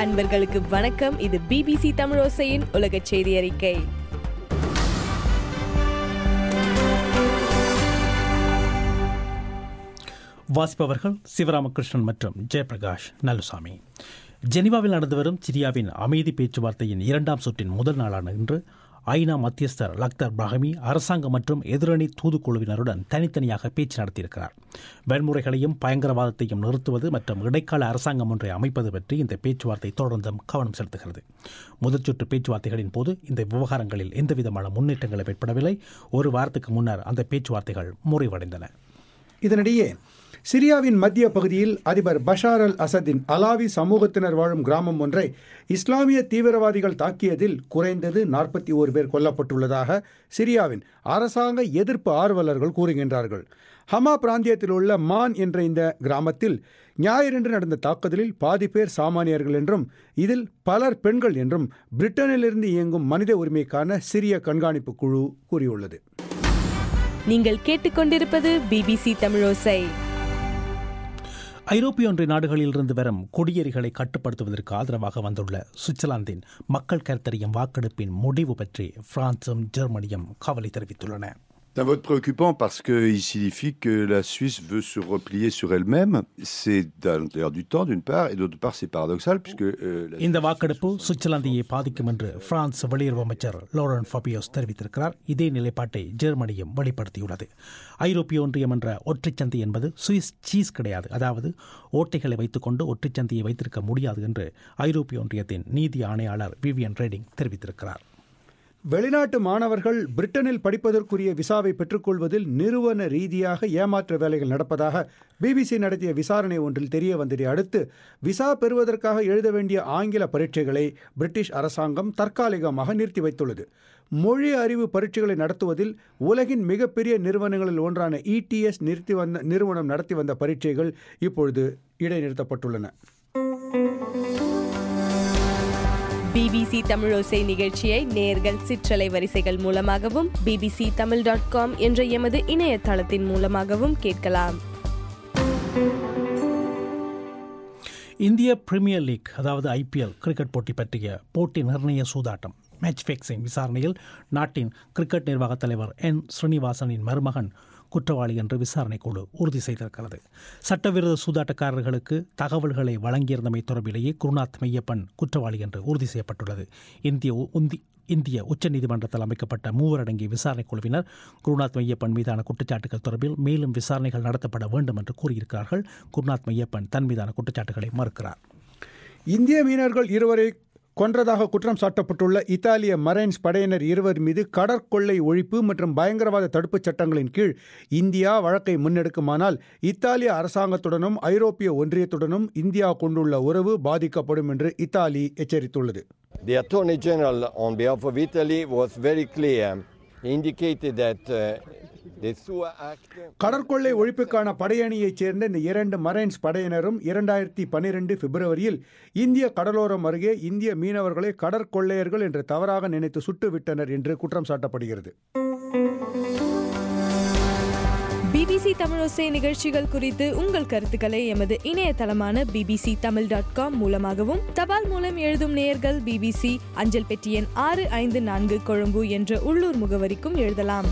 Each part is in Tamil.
அன்பர்களுக்கு வணக்கம் இது பிபிசி தமிழோசையின் உலக செய்தி அறிக்கை வாசிப்பவர்கள் சிவராமகிருஷ்ணன் மற்றும் ஜெயபிரகாஷ் நல்லுசாமி ஜெனீவாவில் நடந்து வரும் சிரியாவின் அமைதி பேச்சுவார்த்தையின் இரண்டாம் சுற்றின் முதல் நாளான இன்று ஐநா மத்தியஸ்தர் லக்தர் பிரஹமி அரசாங்கம் மற்றும் எதிரணி தூதுக்குழுவினருடன் தனித்தனியாக பேச்சு நடத்தியிருக்கிறார் வன்முறைகளையும் பயங்கரவாதத்தையும் நிறுத்துவது மற்றும் இடைக்கால அரசாங்கம் ஒன்றை அமைப்பது பற்றி இந்த பேச்சுவார்த்தை தொடர்ந்தும் கவனம் செலுத்துகிறது முதல் சுற்று பேச்சுவார்த்தைகளின் போது இந்த விவகாரங்களில் எந்தவிதமான முன்னேற்றங்களும் ஏற்படவில்லை ஒரு வாரத்துக்கு முன்னர் அந்த பேச்சுவார்த்தைகள் முறிவடைந்தன இதனிடையே சிரியாவின் மத்திய பகுதியில் அதிபர் பஷார் அல் அசதின் அலாவி சமூகத்தினர் வாழும் கிராமம் ஒன்றை இஸ்லாமிய தீவிரவாதிகள் தாக்கியதில் குறைந்தது நாற்பத்தி ஓரு பேர் கொல்லப்பட்டுள்ளதாக சிரியாவின் அரசாங்க எதிர்ப்பு ஆர்வலர்கள் கூறுகின்றார்கள் ஹமா பிராந்தியத்தில் உள்ள மான் என்ற இந்த கிராமத்தில் ஞாயிறன்று நடந்த தாக்குதலில் பாதி பேர் சாமானியர்கள் என்றும் இதில் பலர் பெண்கள் என்றும் பிரிட்டனிலிருந்து இயங்கும் மனித உரிமைக்கான சிரிய கண்காணிப்பு குழு கூறியுள்ளது நீங்கள் கேட்டுக்கொண்டிருப்பது பிபிசி தமிழோசை ஐரோப்பிய ஒன்றிய நாடுகளிலிருந்து வரும் குடியேறிகளை கட்டுப்படுத்துவதற்கு ஆதரவாக வந்துள்ள சுவிட்சர்லாந்தின் மக்கள் கருத்தறியும் வாக்கெடுப்பின் முடிவு பற்றி பிரான்சும் ஜெர்மனியும் கவலை தெரிவித்துள்ளன C'est un vote préoccupant parce qu'il signifie que la Suisse veut se replier sur elle-même. C'est d'ailleurs du temps d'une part, et d'autre part c'est paradoxal puisque... euh, la- இந்த வாக்கெடுப்பு சுவிட்சர்லாந்தையை பாதிக்கும் என்று பிரான்ஸ் வெளியுறவு அமைச்சர் லோரன் ஃபபியோஸ் தெரிவித்திருக்கிறார் இதே நிலைப்பாட்டை ஜெர்மனியும் வெளிப்படுத்தியுள்ளது ஐரோப்பிய ஒன்றியம் என்ற ஒற்றைச்சந்தை என்பது சுவிஸ் சீஸ் கிடையாது அதாவது ஓட்டைகளை வைத்துக்கொண்டு ஒற்றைச்சந்தையை வைத்திருக்க முடியாது என்று ஐரோப்பிய ஒன்றியத்தின் நீதி ஆணையாளர் விவியன் ரேடிங் தெரிவித்திருக்கிறார் வெளிநாட்டு மாணவர்கள் பிரிட்டனில் படிப்பதற்குரிய விசாவை பெற்றுக்கொள்வதில் நிறுவன ரீதியாக ஏமாற்ற வேலைகள் நடப்பதாக பிபிசி நடத்திய விசாரணை ஒன்றில் தெரிய வந்ததை அடுத்து விசா பெறுவதற்காக எழுத வேண்டிய ஆங்கில பரீட்சைகளை பிரிட்டிஷ் அரசாங்கம் தற்காலிகமாக நிறுத்தி வைத்துள்ளது மொழி அறிவு பரீட்சைகளை நடத்துவதில் உலகின் மிகப்பெரிய நிறுவனங்களில் ஒன்றான இடிஎஸ் நிறுத்தி வந்த நிறுவனம் நடத்தி வந்த பரீட்சைகள் இப்பொழுது இடைநிறுத்தப்பட்டுள்ளன பிபிசி தமிழோசை நிகழ்ச்சியை நேர்கள் சிற்றலை வரிசைகள் மூலமாகவும் பிபிசி தமிழ் டாட் காம் என்ற எமது இணையதளத்தின் மூலமாகவும் கேட்கலாம் இந்திய பிரீமியர் லீக் அதாவது ஐபிஎல் கிரிக்கெட் போட்டி பற்றிய போட்டி நிர்ணய சூதாட்டம் மேட்ச் ஃபிக்ஸிங் விசாரணையில் நாட்டின் கிரிக்கெட் நிர்வாகத் தலைவர் என் ஸ்ரீனிவாசனின் மருமகன் குற்றவாளி என்று விசாரணை குழு உறுதி செய்திருக்கிறது சட்டவிரோத சூதாட்டக்காரர்களுக்கு தகவல்களை வழங்கியிருந்தமை தொடர்பிலேயே குருநாத் மெய்யப்பன் குற்றவாளி என்று உறுதி செய்யப்பட்டுள்ளது இந்திய உ- உந்தி இந்திய உச்சநீதிமன்றத்தில் அமைக்கப்பட்ட மூவர் அடங்கிய விசாரணை குழுவினர் குருநாத் மெய்யப்பன் மீதான குற்றச்சாட்டுகள் தொடர்பில் மேலும் விசாரணைகள் நடத்தப்பட வேண்டும் என்று கூறியிருக்கிறார்கள் குருநாத் மெய்யப்பன் தன் மீதான குற்றச்சாட்டுகளை மறுக்கிறார் இந்திய மீனவர்கள் இருவரை கொன்றதாக குற்றம் சாட்டப்பட்டுள்ள இத்தாலிய மரைன்ஸ் படையினர் இருவர் மீது கடற்கொள்ளை ஒழிப்பு மற்றும் பயங்கரவாத தடுப்புச் சட்டங்களின் கீழ் இந்தியா வழக்கை முன்னெடுக்குமானால் இத்தாலிய அரசாங்கத்துடனும் ஐரோப்பிய ஒன்றியத்துடனும் இந்தியா கொண்டுள்ள உறவு பாதிக்கப்படும் என்று இத்தாலி எச்சரித்துள்ளது The Attorney General, on behalf of Italy, was very clear. He indicated that uh, the SUA Act. கடற்கொள்ளை ஒழிப்புக்கான படையணியைச் சேர்ந்த இந்த இரண்டு மரைன்ஸ் படையினரும் இரண்டாயிரத்தி பன்னிரெண்டு பிப்ரவரியில் இந்திய கடலோரம் அருகே இந்திய மீனவர்களை கடற்கொள்ளையர்கள் என்று தவறாக நினைத்து சுட்டுவிட்டனர் என்று குற்றம் சாட்டப்படுகிறது பிபிசி தமிழோசை நிகழ்ச்சிகள் குறித்து உங்கள் கருத்துக்களை எமது இணையதளமான பிபிசி தமிழ் டாட் காம் மூலமாகவும் தபால் மூலம் எழுதும் நேயர்கள் பிபிசி அஞ்சல் பெட்டி எண் ஆறு ஐந்து நான்கு கொழும்பு என்ற உள்ளூர் முகவரிக்கும் எழுதலாம்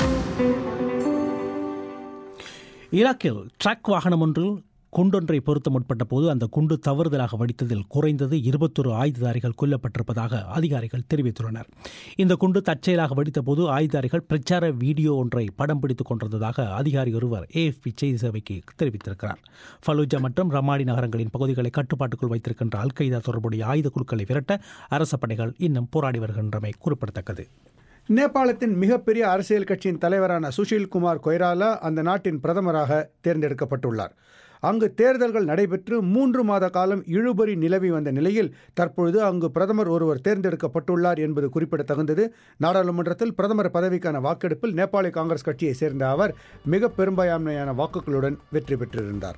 ஈராக்கில் ட்ரக் வாகனம் ஒன்றில் குண்டொன்றை பொருத்த முற்பட்ட போது அந்த குண்டு தவறுதலாக வெடித்ததில் குறைந்தது இருபத்தொரு ஆயுததாரிகள் கொல்லப்பட்டிருப்பதாக அதிகாரிகள் தெரிவித்துள்ளனர் இந்த குண்டு தற்செயலாக வெடித்தபோது ஆயுததாரிகள் பிரச்சார வீடியோ ஒன்றை படம் பிடித்துக் கொண்டிருந்ததாக அதிகாரி ஒருவர் ஏஎஃப்பி செய்தி சேவைக்கு தெரிவித்திருக்கிறார் ஃபலூஜா மற்றும் ரமாடி நகரங்களின் பகுதிகளை கட்டுப்பாட்டுக்குள் வைத்திருக்கின்ற அல் கைதா தொடர்புடைய ஆயுத குழுக்களை விரட்ட அரச படைகள் இன்னும் போராடி வருகின்றமை குறிப்பிடத்தக்கது நேபாளத்தின் மிகப்பெரிய அரசியல் கட்சியின் தலைவரான சுஷில் குமார் கொய்ராலா அந்த நாட்டின் பிரதமராக தேர்ந்தெடுக்கப்பட்டுள்ளார் அங்கு தேர்தல்கள் நடைபெற்று மூன்று மாத காலம் இழுபறி நிலவி வந்த நிலையில் தற்பொழுது அங்கு பிரதமர் ஒருவர் தேர்ந்தெடுக்கப்பட்டுள்ளார் என்பது குறிப்பிடத்தகுந்தது நாடாளுமன்றத்தில் பிரதமர் பதவிக்கான வாக்கெடுப்பில் நேபாளி காங்கிரஸ் கட்சியை சேர்ந்த அவர் மிக பெரும்பான்மையான வாக்குகளுடன் வெற்றி பெற்றிருந்தார்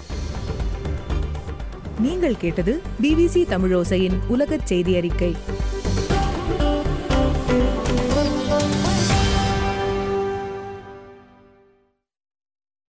நீங்கள் கேட்டது பிபிசி தமிழோசையின் உலகச் செய்தி அறிக்கை